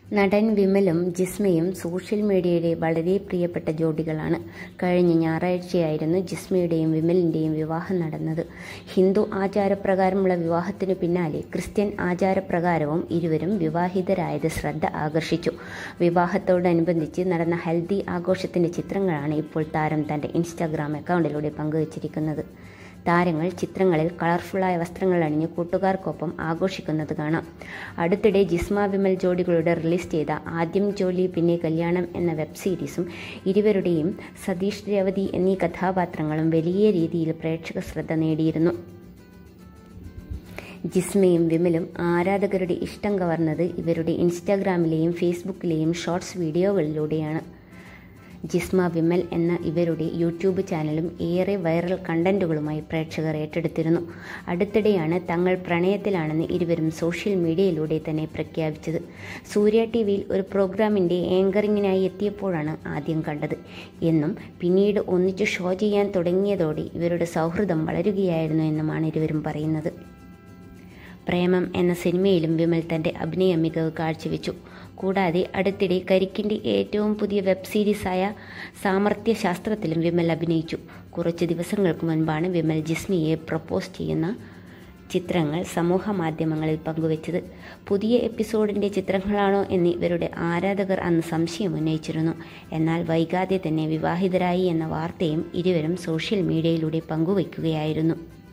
നടൻ വിമലും ജിസ്മയും സോഷ്യൽ മീഡിയയുടെ വളരെ പ്രിയപ്പെട്ട ജോഡികളാണ് കഴിഞ്ഞ ഞായറാഴ്ചയായിരുന്നു ജിസ്മയുടെയും വിമലിന്റെയും വിവാഹം നടന്നത് ഹിന്ദു ആചാരപ്രകാരമുള്ള വിവാഹത്തിനു പിന്നാലെ ക്രിസ്ത്യൻ ആചാരപ്രകാരവും ഇരുവരും വിവാഹിതരായത് ശ്രദ്ധ ആകർഷിച്ചു വിവാഹത്തോടനുബന്ധിച്ച് നടന്ന ഹൽദി ആഘോഷത്തിന്റെ ചിത്രങ്ങളാണ് ഇപ്പോൾ താരം തന്റെ ഇൻസ്റ്റാഗ്രാം അക്കൗണ്ടിലൂടെ പങ്കുവച്ചിരിക്കുന്നത് താരങ്ങൾ ചിത്രങ്ങളിൽ കളർഫുള്ളായ വസ്ത്രങ്ങൾ അണിഞ്ഞ് കൂട്ടുകാർക്കൊപ്പം ആഘോഷിക്കുന്നത് കാണാം അടുത്തിടെ ജിസ്മ വിമൽ ജോഡികളുടെ റിലീസ് ചെയ്ത ആദ്യം ജോലി പിന്നെ കല്യാണം എന്ന വെബ് സീരീസും ഇരുവരുടെയും സതീഷ് രവതി എന്നീ കഥാപാത്രങ്ങളും വലിയ രീതിയിൽ പ്രേക്ഷക ശ്രദ്ധ നേടിയിരുന്നു ജിസ്മയും വിമലും ആരാധകരുടെ ഇഷ്ടം കവർന്നത് ഇവരുടെ ഇൻസ്റ്റാഗ്രാമിലെയും ഫേസ്ബുക്കിലെയും ഷോർട്സ് വീഡിയോകളിലൂടെയാണ് ജിസ്മ വിമൽ എന്ന ഇവരുടെ യൂട്യൂബ് ചാനലും ഏറെ വൈറൽ കണ്ടന്റുകളുമായി പ്രേക്ഷകർ ഏറ്റെടുത്തിരുന്നു അടുത്തിടെയാണ് തങ്ങൾ പ്രണയത്തിലാണെന്ന് ഇരുവരും സോഷ്യൽ മീഡിയയിലൂടെ തന്നെ പ്രഖ്യാപിച്ചത് സൂര്യ ടി വിയിൽ ഒരു പ്രോഗ്രാമിൻ്റെ ഏങ്കറിങ്ങിനായി എത്തിയപ്പോഴാണ് ആദ്യം കണ്ടത് എന്നും പിന്നീട് ഒന്നിച്ചു ഷോ ചെയ്യാൻ തുടങ്ങിയതോടെ ഇവരുടെ സൗഹൃദം വളരുകയായിരുന്നു എന്നുമാണ് ഇരുവരും പറയുന്നത് പ്രേമം എന്ന സിനിമയിലും വിമൽ തൻ്റെ അഭിനയ മികവ് കാഴ്ചവെച്ചു കൂടാതെ അടുത്തിടെ കരിക്കിൻ്റെ ഏറ്റവും പുതിയ വെബ് സീരീസായ സാമർത്ഥ്യശാസ്ത്രത്തിലും വിമൽ അഭിനയിച്ചു കുറച്ച് ദിവസങ്ങൾക്ക് മുൻപാണ് വിമൽ ജിസ്മിയെ പ്രപ്പോസ് ചെയ്യുന്ന ചിത്രങ്ങൾ സമൂഹ മാധ്യമങ്ങളിൽ പങ്കുവച്ചത് പുതിയ എപ്പിസോഡിൻ്റെ ചിത്രങ്ങളാണോ എന്ന് ഇവരുടെ ആരാധകർ അന്ന് സംശയം ഉന്നയിച്ചിരുന്നു എന്നാൽ വൈകാതെ തന്നെ വിവാഹിതരായി എന്ന വാർത്തയും ഇരുവരും സോഷ്യൽ മീഡിയയിലൂടെ പങ്കുവയ്ക്കുകയായിരുന്നു